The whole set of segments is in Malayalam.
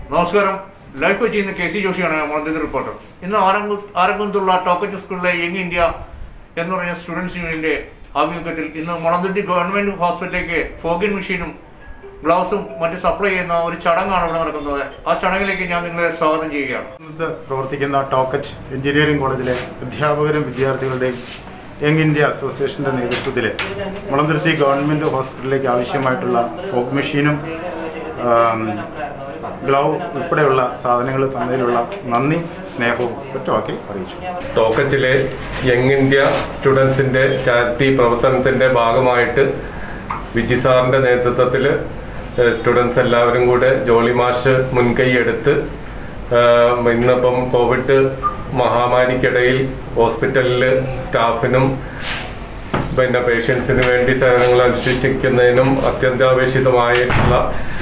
നമസ്കാരം ലൈഫ് കൊച്ചി ഇന്ന് കെ സി ജോഷിയാണ് മോളന്തിന്റെ റിപ്പോർട്ടർ ഇന്ന് ആരംഗു ആരംഗത്തുള്ള ടോക്കറ്റ് സ്കൂളിലെ യങ് ഇന്ത്യ എന്ന് പറഞ്ഞ സ്റ്റുഡൻസ് യൂണിയന്റെ ആഭിമുഖ്യത്തിൽ ഇന്ന് മുളന്തുരുത്തി ഗവൺമെന്റ് ഹോസ്പിറ്റലിലേക്ക് ഫോഗിൻ മെഷീനും ഗ്ലൗസും മറ്റ് സപ്ലൈ ചെയ്യുന്ന ഒരു ചടങ്ങാണ് ഇവിടെ നടക്കുന്നത് ആ ചടങ്ങിലേക്ക് ഞാൻ നിങ്ങളെ സ്വാഗതം ചെയ്യുകയാണ് ഇന്നത്തെ പ്രവർത്തിക്കുന്ന ടോക്കറ്റ് എഞ്ചിനീയറിംഗ് കോളേജിലെ അധ്യാപകരും വിദ്യാർത്ഥികളുടെയും യങ് ഇന്ത്യ അസോസിയേഷന്റെ നേതൃത്വത്തിൽ മുളന്തുരുത്തി ഗവൺമെന്റ് ഹോസ്പിറ്റലിലേക്ക് ആവശ്യമായിട്ടുള്ള ഫോഗ് മെഷീനും ആം, ഗ്ലൗ ഉൾപ്പെടെയുള്ള സാധനങ്ങൾ തന്നതിലുള്ള നന്ദി സ്നേഹവും ഒറ്റവാക്കിൽ അറിയിച്ചു ടോക്കച്ചിലെ യങ് ഇന്ത്യ സ്റ്റുഡൻസിന്റെ ചാരിറ്റി പ്രവർത്തനത്തിന്റെ ഭാഗമായിട്ട് വിജി സാറിന്റെ നേതൃത്വത്തിൽ സ്റ്റുഡൻസ് എല്ലാവരും കൂടെ ജോളി മാഷ് മുൻകൈ എടുത്ത് ഏഹ്, ഇന്നിപ്പം കോവിഡ് മഹാമാരിക്കിടയിൽ ഹോസ്പിറ്റലിൽ സ്റ്റാഫിനും പിന്നെ പേഷ്യൻസിന് വേണ്ടി സേവനങ്ങൾ അനുഷ്ഠിക്കുന്നതിനും അത്യന്താപേക്ഷിതമായിട്ടുള്ള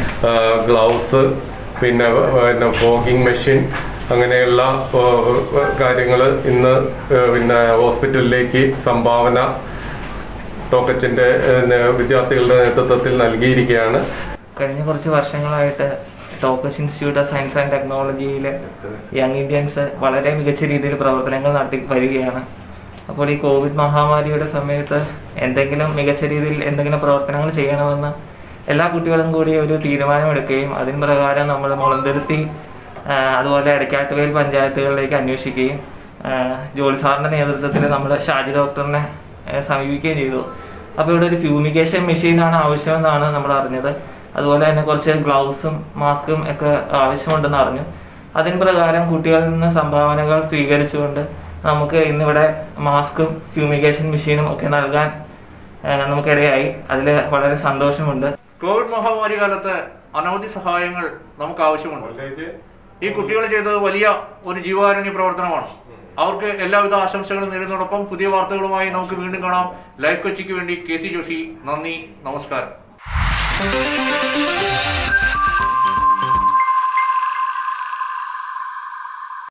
ഗ്ലൗസ് പിന്നെ പിന്നെ ഫോഗിങ് മെഷീൻ അങ്ങനെയുള്ള കാര്യങ്ങൾ ഇന്ന് ഏ, പിന്നെ ഹോസ്പിറ്റലിലേക്ക് സംഭാവന ടോക്കച്ചിന്റെ ഏ, വിദ്യാർത്ഥികളുടെ നേതൃത്വത്തിൽ നൽകിയിരിക്കുകയാണ് കഴിഞ്ഞ കുറച്ച് വർഷങ്ങളായിട്ട് ടോക്കസ് ഇൻസ്റ്റിറ്റ്യൂട്ട് ഓഫ് സയൻസ് ആൻഡ് ടെക്നോളജിയിൽ യങ് ഇന്ത്യൻസ് വളരെ മികച്ച രീതിയിൽ പ്രവർത്തനങ്ങൾ നടത്തി വരികയാണ് അപ്പോൾ ഈ കോവിഡ് മഹാമാരിയുടെ സമയത്ത് എന്തെങ്കിലും മികച്ച രീതിയിൽ എന്തെങ്കിലും പ്രവർത്തനങ്ങൾ ചെയ്യണമെന്ന് എല്ലാ കുട്ടികളും കൂടി ഒരു തീരുമാനമെടുക്കുകയും അതിന് പ്രകാരം നമ്മൾ മുളന്തുരുത്തി ആ, അതുപോലെ എടക്കാട്ടുവേൽ പഞ്ചായത്തുകളിലേക്ക് അന്വേഷിക്കുകയും ആ, ജോലി സാറിൻ്റെ നേതൃത്വത്തിൽ നമ്മൾ ഷാജി ഡോക്ടറിനെ ആ, സമീപിക്കുകയും ചെയ്തു അപ്പോൾ ഇവിടെ ഒരു ഫ്യൂമിഗേഷൻ മെഷീനാണ് ആവശ്യമെന്നാണ് നമ്മൾ അറിഞ്ഞത് അതുപോലെ തന്നെ കുറച്ച് ഗ്ലൗസും മാസ്കും ഒക്കെ ആവശ്യമുണ്ടെന്ന് അറിഞ്ഞു അതിന് പ്രകാരം കുട്ടികളിൽ നിന്ന് സംഭാവനകൾ സ്വീകരിച്ചുകൊണ്ട് നമുക്ക് ഇന്നിവിടെ മാസ്കും ഫ്യൂമിഗേഷൻ മെഷീനും ഒക്കെ നൽകാൻ ആ, നമുക്കിടയായി അതിൽ വളരെ സന്തോഷമുണ്ട് കോവിഡ് മഹാമാരി കാലത്ത് അനവധി സഹായങ്ങൾ നമുക്ക് ആവശ്യമുണ്ട് ഈ കുട്ടികൾ ചെയ്തത് വലിയ ഒരു ജീവകാരുണ്യ പ്രവർത്തനമാണ് അവർക്ക് എല്ലാവിധ ആശംസകളും നേരുന്നതോടൊപ്പം പുതിയ വാർത്തകളുമായി നമുക്ക് വീണ്ടും കാണാം ലൈഫ് കൊച്ചിക്ക് വേണ്ടി കെ സി ജോഷി നന്ദി നമസ്കാരം